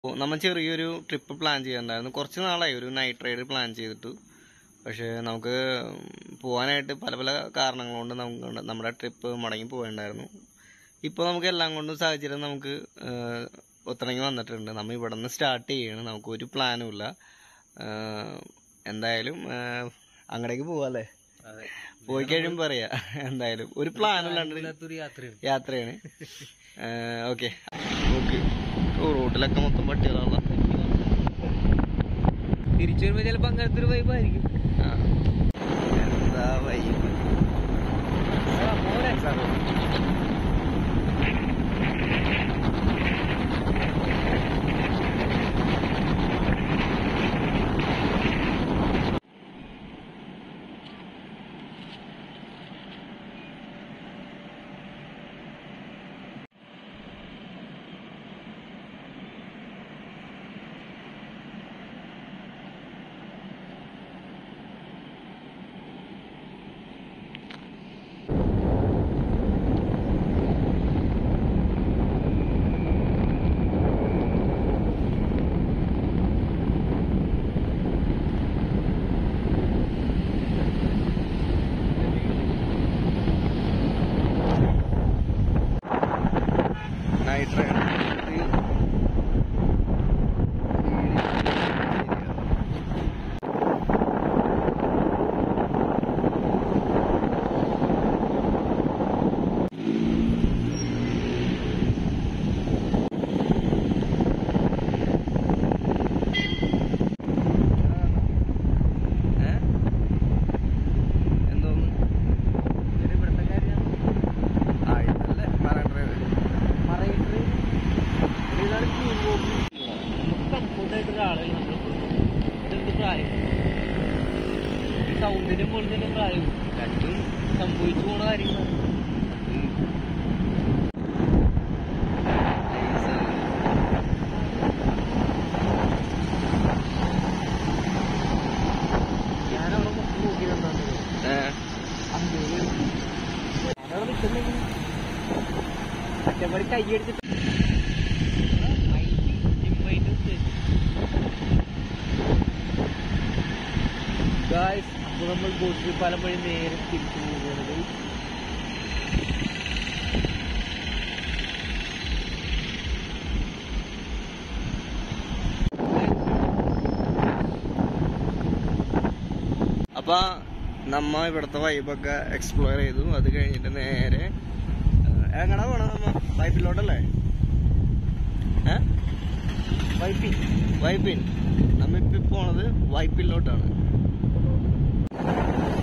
അപ്പോൾ നമ്മൾ ചെറിയൊരു ട്രിപ്പ് പ്ലാൻ ചെയ്തിട്ടുണ്ടായിരുന്നു കുറച്ച് നാളായി ഒരു നൈറ്റ് റൈഡ് പ്ലാൻ ചെയ്തിട്ട് പക്ഷേ നമുക്ക് പോകാനായിട്ട് പല പല കാരണങ്ങൾ കൊണ്ട് നമുക്ക് നമ്മുടെ ട്രിപ്പ് മടങ്ങി പോയിട്ടുണ്ടായിരുന്നു ഇപ്പോൾ നമുക്ക് എല്ലാം കൊണ്ടും സാഹചര്യം നമുക്ക് ഏഹ്, ഒത്തിണങ്ങി വന്നിട്ടുണ്ട് നമ്മൾ ഇവിടെ നിന്ന് സ്റ്റാർട്ട് ചെയ്യണം നമുക്ക് ഒരു പ്ലാനും ഇല്ല ഏഹ്, എന്തായാലും ഏഹ്, അങ്ങടേക്ക് പോവാല്ലേ പോയി കഴിയുമ്പോൾ പറയാ എന്തായാലും ഒരു പ്ലാനും ഇല്ലാണ്ട് ഇല്ലാത്തൊരു യാത്രയാണ് യാത്രയാണ് ഓക്കെ ഓക്കെ ഓ റോഡിലൊക്കെ മൊത്തം പട്ടികളാണല്ലോ തിരിച്ചു വരുമ്പോ ചിലപ്പോ അങ്ങനത്തെ ഒരു വൈബായിരിക്കും ആ. എന്താ വൈബ് നൈറ്റ് റൈഡ് എന്തോന്ന് ആ ഇതല്ലേ മറൈൻ ഡ്രൈവ് കംഫോർട്ടായിട്ടുള്ള ആളുകൾ നമ്മൾ ഇതെന്ത് പ്രായം ഈ സൗന്ദര്യം പോലെ തന്നെ പ്രായവും രണ്ടും സംഭവിച്ചു പോണ കാര്യങ്ങളാണ് ഞാനവിടെ മൊത്തം നോക്കിയിട്ടുണ്ടാകുന്നത് ഞാനവിടെ നിൽക്കുന്നെങ്കിൽ മറ്റേപടി കൈയടിച്ചിട്ട് ഗായ്സ് അപ്പോൾ നമ്മൾ ബോട്ടിൽ പാലം വഴി നേരെ തിരിച്ചു പോകുന്നത് അപ്പൊ നമ്മ ഇവിടുത്തെ വൈബൊക്കെ എക്സ്പ്ലോർ ചെയ്തു അത് കഴിഞ്ഞിട്ട് നേരെ ഏഹ്, എങ്ങടാ പോണ നമ്മ വൈപ്പിലോട്ടല്ലേ ഏ വൈപ്പി വൈപ്പിൻ നമ്മ ഇപ്പൊ പോണത് വൈപ്പിലോട്ടാണ്